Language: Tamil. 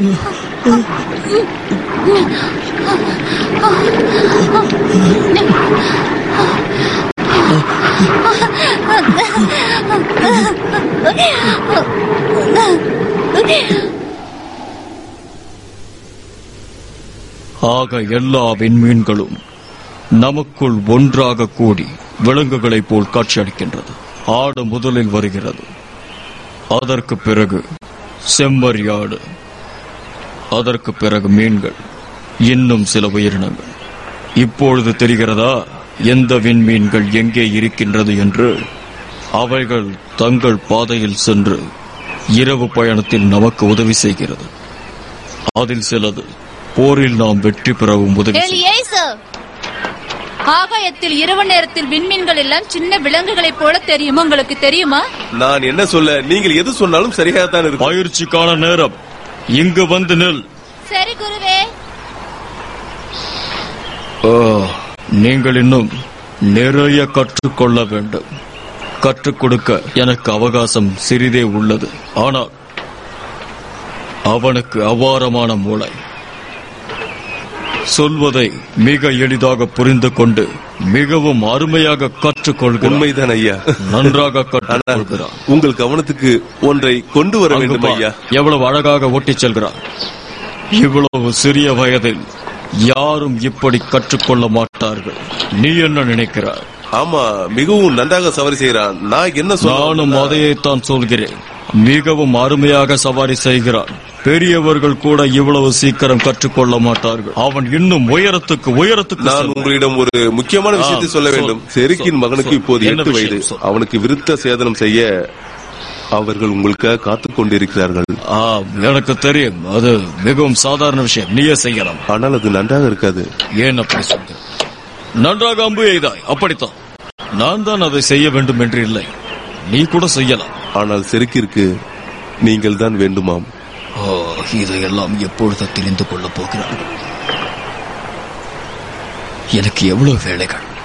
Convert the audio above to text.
ஆக எல்லா விண்மீன்களும் நமக்குள் ஒன்றாக கூடி விலங்குகளைப் போல் காட்சியளிக்கின்றது ஆடு முதலில் வருகிறது அதற்கு பிறகு செம்மறியாடு அதற்கு பிறகு மீன்கள் இன்னும் சில உயிரினங்கள் இப்பொழுது தெரிகிறதா எந்த விண்மீன்கள் எங்கே இருக்கின்றது என்று அவைகள் தங்கள் பாதையில் சென்று இரவு பயணத்தில் நமக்கு உதவி செய்கிறது அதில் சிலது போரில் நாம் வெற்றி பெறவும் உதவி செய்கிறது. எலியேசு ஆகாயத்தில் இரவு நேரத்தில் விண்மீன்கள் எல்லாம் சின்ன விலங்குகளைப் போல தெரியுமா உங்களுக்கு தெரியுமா நான் என்ன சொல்ல நீங்கள் எது சொன்னாலும் சரியாகத்தான் இருக்கும் பயிற்சிக்கான நேரம் இங்கு வந்து நில் சரி குருவே ஓ, நீங்கள் இன்னும் நிறைய கற்றுக்கொள்ள வேண்டும் கற்றுக் கொடுக்க எனக்கு அவகாசம் சிறிதே உள்ளது ஆனால் அவனுக்கு அபாரமான மூளை சொல்வதை மிக எளிதாக புரிந்து கொண்டு மிகவும் அருமையாக கற்றுக்கொள்கிறான் உண்மைதான் ஐயா நன்றாக ஆனால் கற்றுக்கொள்கிறான் உங்கள் கவனத்துக்கு ஒன்றை கொண்டு வர அங்கு வேண்டும் பார், ஐயா எவ்வளவு அழகாக ஓட்டிச் செல்கிறான் இவ்வளவு சிறிய வயதில் யாரும் இப்படி கற்றுக்கொள்ள மாட்டார்கள் நீ என்ன நினைக்கிறாய் ஆமா மிகவும் நன்றாக சவாரி செய்கிறான் நான் என்ன நானும் சொன்ன அதையேத்தான் சொல்கிறேன் மிகவும் அருமையாக சவாரி செய்கிறான் பெரியவர்கள் கூட இவ்வளவு சீக்கிரம் கற்றுக்கொள்ள மாட்டார்கள் அவன் இன்னும் உயரத்துக்கு உயரத்துக்கு நான் செல்வான். உங்களிடம் ஒரு முக்கியமான விஷயத்தை ஆ, சொல்ல சொல், வேண்டும் செருக்கின் சொல், மகனுக்கு சொல். இப்போது என்ன எட்டு விஷயம்? வயது சொல். அவனுக்கு விருத்த சேதனம் செய்ய அவர்கள் உங்களுக்காக காத்துக் கொண்டிருக்கிறார்கள் ஆ, எனக்கு தெரியும் அது மிகவும் சாதாரண விஷயம் நீயே செய்யலாம் ஆனால் அது நன்றாக இருக்காது ஏன் அப்படி சொல்ற நன்றாக அம்பு எய்தாய் அப்படித்தான் நான் தான் அதை செய்ய வேண்டும் என்று இல்லை நீ கூட செய்யலாம் ஆனால் செருக்கிற்கு நீங்கள் தான் வேண்டுமாம் ஓ இதையெல்லாம் எப்பொழுது தெரிந்து கொள்ளப் போகிறான் எனக்கு எவ்வளவு வேலைகள்